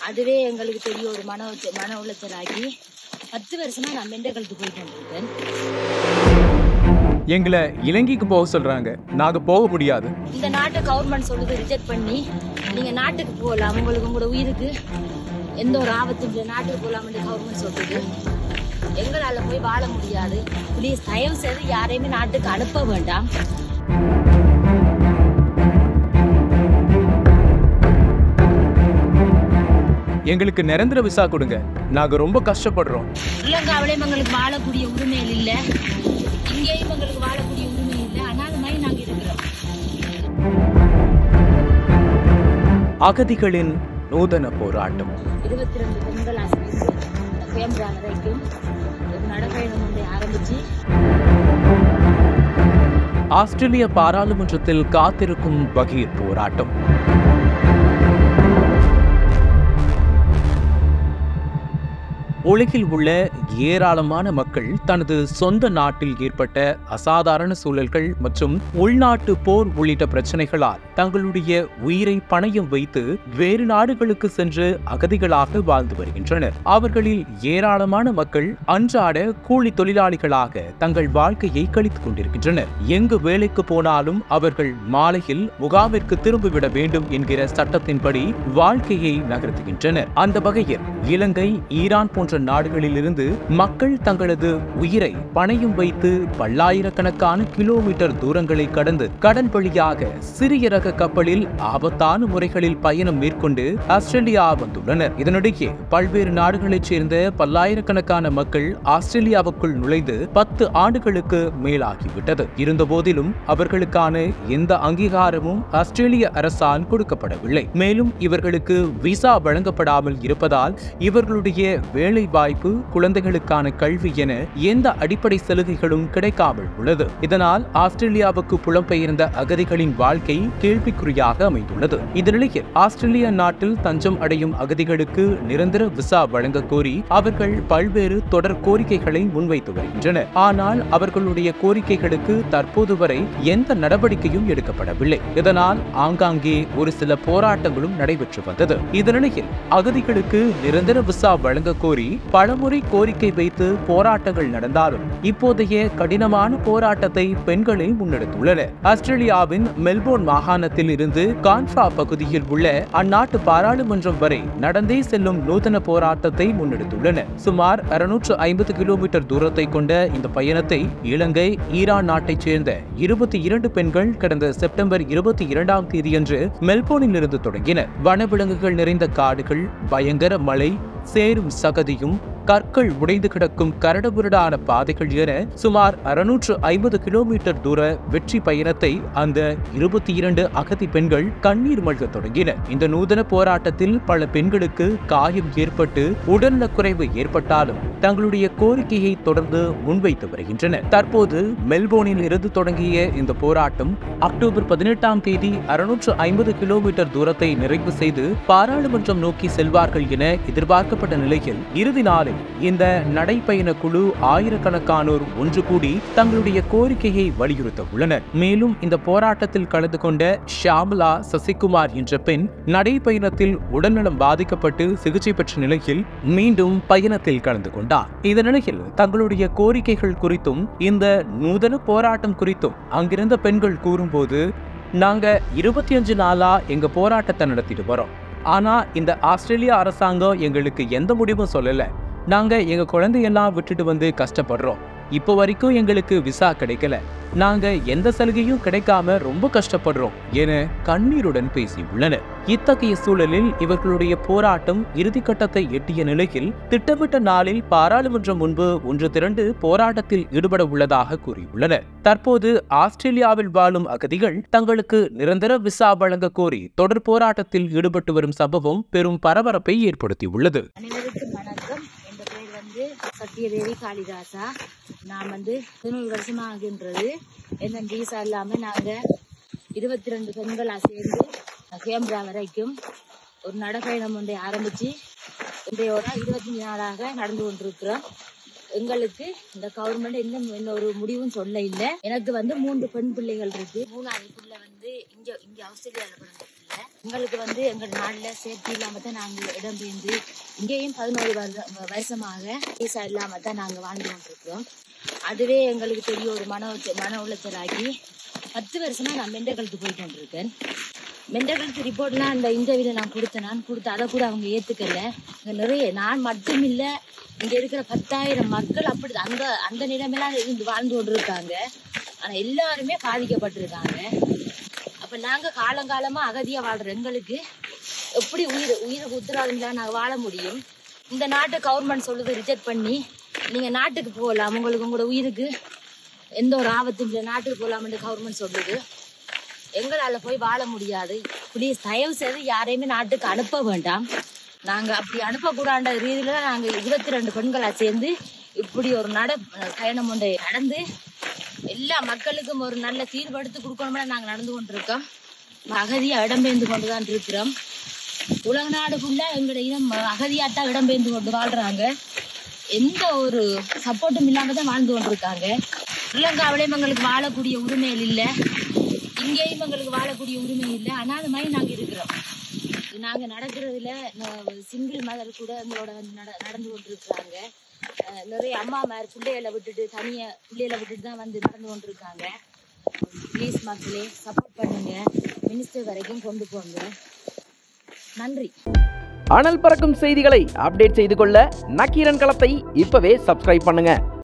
அதுவே எங்களுக்கு பெரிய ஒரு மன உளைச்ச- மன உளைச்சலாகி பத்து வருஷமா நான் மெண்டர்களுக்கு போயிட்டு வந்திருக்கேன் எங்களை இலங்கைக்கு போக சொல்றாங்க நாங்க போக முடியாது இந்த நாட்டை கவர்மெண்ட் சொல்லுது ரிஜெக்ட் பண்ணி நீங்க நாட்டுக்கு போகலாம் உங்களுக்கு உங்களோட உயிருக்கு எந்த ஒரு ஆபத்தும் இல்லை நாட்டுக்கு போகலாம்னு கவர்மெண்ட் சொல்லுது எங்களால போய் வாழ முடியாது ப்ளீஸ் தயவு செய்து யாரையுமே நாட்டுக்கு அனுப்ப வேண்டாம் எங்களுக்கு நிரந்தர விசா கொடுங்க நாங்க ரொம்ப கஷ்டப்படுறோம் ஸ்ரீலங்காவிலையும் எங்களுக்கு வாழக்கூடிய உரிமை இல்லை இங்கேயும் எங்களுக்கு வாழக்கூடிய உரிமை இல்லை அனாதமாய் நாங்க இருக்கிறோம் அகதிகளின் நூதன போராட்டம் இருபத்தி ரெண்டு பெண்கள் ஆசிரியர் கேமரா வரைக்கும் ஒரு நடைபயணம் ஒன்றை ஆரம்பிச்சு ஆஸ்திரேலிய பாராளுமன்றத்தில் காத்திருக்கும் பகீர் போராட்டம் உலகில் உள்ள ஏராளமான மக்கள் தனது சொந்த நாட்டில் ஏற்பட்ட அசாதாரண சூழல்கள் மற்றும் உள்நாட்டு போர் உள்ளிட்ட பிரச்சனைகளால் தங்களுடைய உயிரை பணயம் வைத்து வேறு நாடுகளுக்கு சென்று அகதிகளாக வாழ்ந்து வருகின்றனர் அவர்களில் ஏராளமான மக்கள் அன்றாட கூலி தொழிலாளிகளாக தங்கள் வாழ்க்கையை கழித்துக் கொண்டிருக்கின்றனர் எங்கு வேலைக்கு போனாலும் அவர்கள் மாலையில் முகாமிற்கு திரும்பிவிட வேண்டும் என்கிற சட்டத்தின்படி வாழ்க்கையை நகர்த்துகின்றனர் அந்த வகையில் இலங்கை ஈரான் போன்ற நாடுகளிலிருந்து மக்கள் தங்களது உயிரை பணயம் வைத்து பல்லாயிரக்கணக்கான கிலோமீட்டர் தூரங்களை கடந்து கடல் வழியாக சிறிய ரக கப்பலில் ஆபத்தான முறைகளில் பயணம் மேற்கொண்டு ஆஸ்திரேலியா வந்துள்ளனர் இதனிடையே பல்வேறு நாடுகளைச் சேர்ந்த பல்லாயிரக்கணக்கான மக்கள் ஆஸ்திரேலியாவுக்குள் நுழைந்து பத்து ஆண்டுகளுக்கு மேலாகிவிட்டது இருந்தபோதிலும் அவர்களுக்கான எந்த அங்கீகாரமும் ஆஸ்திரேலிய அரசால் கொடுக்கப்படவில்லை மேலும் இவர்களுக்கு விசா வழங்கப்படாமல் இருப்பதால் இவர்களுடைய வேலை வாய்ப்பு குழந்தைகளுக்கான கல்வி என எந்த அடிப்படை சலுகைகளும் கிடைக்காமல் உள்ளது இதனால் ஆஸ்திரேலியாவுக்கு புலம்பெயர்ந்த அகதிகளின் வாழ்க்கை கேள்விக்குறியாக அமைந்துள்ளது இந்த நிலையில் ஆஸ்திரேலியா நாட்டில் தஞ்சம் அடையும் அகதிகளுக்கு நிரந்தர விசா வழங்க கோரி அவர்கள் பல்வேறு தொடர் கோரிக்கைகளை முன்வைத்து வருகின்றனர் ஆனால் அவர்களுடைய கோரிக்கைகளுக்கு தற்போது வரை எந்த நடவடிக்கையும் எடுக்கப்படவில்லை இதனால் ஆங்காங்கே ஒரு சில போராட்டங்களும் நடைபெற்று வந்தது இந்த நிலையில் அகதிகளுக்கு நிரந்தர விசா வழங்க கோரி பலமுறை கோரிக்கை வைத்து போராட்டங்கள் நடந்தாலும் இப்போதைய கடினமான போராட்டத்தை பெண்களே முன்னெடுத்துள்ளனர் ஆஸ்திரேலியாவின் மெல்போர்ன் மாகாணத்தில் இருந்து கான்ஃபா பகுதியில் உள்ள அந்நாட்டு பாராளுமன்றம் வரை நடந்தே செல்லும் நூதன போராட்டத்தை முன்னெடுத்துள்ளனர் சுமார் அறுநூற்று ஐம்பது கிலோமீட்டர் தூரத்தை கொண்ட இந்த பயணத்தை இலங்கை ஈரான் நாட்டைச் சேர்ந்த இருபத்தி இரண்டு பெண்கள் கடந்த செப்டம்பர் இருபத்தி இரண்டாம் தேதியன்று மெல்போர்னில் இருந்து தொடங்கினர் வனவிலங்குகள் நிறைந்த காடுகள் பயங்கர மழை சேரும் சகதியும் கற்கள் உடைந்து கிடக்கும் கரடுமுரடான பாதைகள் என சுமார் அறுநூற்று ஐம்பது கிலோமீட்டர் தூர வெற்றி பயணத்தை அந்த இருபத்தி இரண்டு அகதி பெண்கள் கண்ணீர் மல்க தொடங்கினர் இந்த நூதன போராட்டத்தில் பல பெண்களுக்கு காயம் ஏற்பட்டு உடல்நலக்குறைவு ஏற்பட்டாலும் தங்களுடைய கோரிக்கையை தொடர்ந்து முன்வைத்து வருகின்றனர் தற்போது மெல்போர்னில் இருந்து தொடங்கிய இந்த போராட்டம் அக்டோபர் பதினெட்டாம் தேதி அறுநூற்று ஐம்பது கிலோமீட்டர் தூரத்தை நிறைவு செய்து பாராளுமன்றம் நோக்கி செல்வார்கள் என எதிர்பார்க்கப்பட்ட நிலையில் இறுதி நாளில் இந்த நடைப்பயண குழு ஆயிரக்கணக்கானோர் ஒன்று கூடி தங்களுடைய கோரிக்கையை வலியுறுத்த உள்ளனர் மேலும் இந்த போராட்டத்தில் கலந்து கொண்ட ஷியாமலா சசிகுமார் என்ற பெண் நடைப்பயணத்தில் உடல்நலம் பாதிக்கப்பட்டு சிகிச்சை பெற்ற நிலையில் மீண்டும் பயணத்தில் கலந்து கொண்டார் இந்த நிலையில் தங்களுடைய கோரிக்கைகள் குறித்தும் இந்த நூதன போராட்டம் குறித்தும் அங்கிருந்த பெண்கள் கூறும்போது நாங்க இருபத்தி அஞ்சு நாளா எங்க போராட்டத்தை நடத்திட்டு வரோம் ஆனா இந்த ஆஸ்திரேலியா அரசாங்கம் எங்களுக்கு எந்த முடிவும் சொல்லல நாங்க எங்க குழந்தையெல்லாம் விட்டுட்டு வந்து கஷ்டப்படுறோம் இப்போ வரைக்கும் எங்களுக்கு விசா கிடைக்கல நாங்க எந்த சலுகையும் கிடைக்காம ரொம்ப கஷ்டப்படுறோம் என கண்ணீருடன் பேசியுள்ளனர் இத்தகைய சூழலில் இவர்களுடைய போராட்டம் இறுதிக்கட்டத்தை எட்டிய நிலையில் திட்டமிட்ட நாளில் பாராளுமன்றம் முன்பு ஒன்று திரண்டு போராட்டத்தில் ஈடுபட உள்ளதாக கூறியுள்ளனர் தற்போது ஆஸ்திரேலியாவில் வாழும் அகதிகள் தங்களுக்கு நிரந்தர விசா வழங்க கோரி தொடர் போராட்டத்தில் ஈடுபட்டு வரும் சம்பவம் பெரும் பரபரப்பை ஏற்படுத்தியுள்ளது அனைவருக்கும் வணக்கம் என் பேர் வந்து சத்யதேவி காளிதாசா நான் வந்து பதினோரு வருஷமா ஆகின்றது என்ன வீசா இல்லாம நாங்க இருபத்தி ரெண்டு பெண்களா சேர்ந்து கேமரா வரைக்கும் ஒரு நடைப்பயணம் ஒன்றை ஆரம்பிச்சு இன்றையோட இருபத்தி நாளாக நடந்து கொண்டிருக்கிறோம் எங்களுக்கு இந்த கவர்மெண்ட் இன்னும் எந்த ஒரு முடிவும் சொல்ல இல்லை எனக்கு வந்து மூன்று பெண் பிள்ளைகள் இருக்கு மூணாவது பிள்ளை வந்து இங்க இங்க ஆஸ்திரேலியால பிறந்த பிள்ளை எங்களுக்கு வந்து எங்கள் நாட்டுல சேஃப்டி இல்லாம தான் நாங்க இடம்பெயர்ந்து இங்கேயும் பதினோரு வருட- வருஷமாக விசா இல்லாம தான் நாங்க வாழ்ந்து கொண்டிருக்கிறோம் அதுவே எங்களுக்கு பெரிய ஒரு மன உளைச்ச- மன உளைச்சலாகி பத்து வருஷமா நான் மெண்டகலத்து போயிட்டு கொண்டிருக்கேன் மெண்டகலத்து ரிப்போர்ட்லாம் அந்த இன்டர்வியூல நான் கொடுத்தேன் நான் கொடுத்து அதை கூட அவங்க ஏத்துக்கல இங்க நிறைய நான் மட்டும் இல்ல இங்க இருக்கிற பத்தாயிரம் மக்கள் அப்படி அந்த அந்த நிலைமையில இருந்து வாழ்ந்து கொண்டிருக்காங்க ஆனா எல்லாருமே பாதிக்கப்பட்டிருக்காங்க அப்ப நாங்க காலங்காலமா அகதியா வாழ்ற எங்களுக்கு எப்படி உயிர் உயிருக்கு உத்தரவாதம் இல்லாம நாங்க வாழ முடியும் இந்த நாட்டை கவர்மெண்ட் சொல்லுது ரிஜெக்ட் பண்ணி நீங்க நாட்டுக்கு போகலாம் உங்களுக்கு உங்களோட உயிருக்கு எந்த ஒரு ஆபத்தும் இல்லை நாட்டுக்கு போகலாம்னு கவர்மெண்ட் சொல்லுது எங்களால போய் வாழ முடியாது ப்ளீஸ் தயவு செய்து யாரையுமே நாட்டுக்கு அனுப்ப வேண்டாம் நாங்க அப்படி அனுப்பக்கூடாத ரீதியில நாங்க இருபத்தி ரெண்டு பெண்களா சேர்ந்து இப்படி ஒரு நட பயணம் ஒன்றை நடந்து எல்லா மக்களுக்கும் ஒரு நல்ல தீர்வு எடுத்து கொடுக்கணும்னு நாங்க நடந்து கொண்டிருக்கோம் அகதியா இடம்பெயர்ந்து கொண்டுதான் இருக்கிறோம் உலக நாடு ஃபுல்லா எங்களோட இனம் அகதியாத்தான் இடம்பெயர்ந்து கொண்டு வாழ்றாங்க எந்த ஒரு சப்போர்ட்டும் இல்லாம தான் வாழ்ந்து கொண்டிருக்காங்க ஸ்ரீலங்காவிலேயும் எங்களுக்கு வாழக்கூடிய உரிமைகள் இல்லை இங்கேயும் எங்களுக்கு வாழக்கூடிய உரிமை இல்லை அனாத மாதிரி நாங்க இருக்கிறோம் நாங்க நடக்கிறதுல சிங்கிள் மதர் கூட எங்களோட வந்து நட- நடந்து கொண்டிருக்கிறாங்க அஹ் நிறைய அம்மா மார் பிள்ளைகளை விட்டுட்டு தனியா பிள்ளைகளை விட்டுட்டு தான் வந்து நடந்து கொண்டிருக்காங்க ப்ளீஸ் மக்களே சப்போர்ட் பண்ணுங்க மினிஸ்டர் வரைக்கும் கொண்டு போங்க நன்றி அனல் பறக்கும் செய்திகளை அப்டேட் செய்து கொள்ள நக்கீரன் களத்தை இப்பவே சப்ஸ்கிரைப் பண்ணுங்க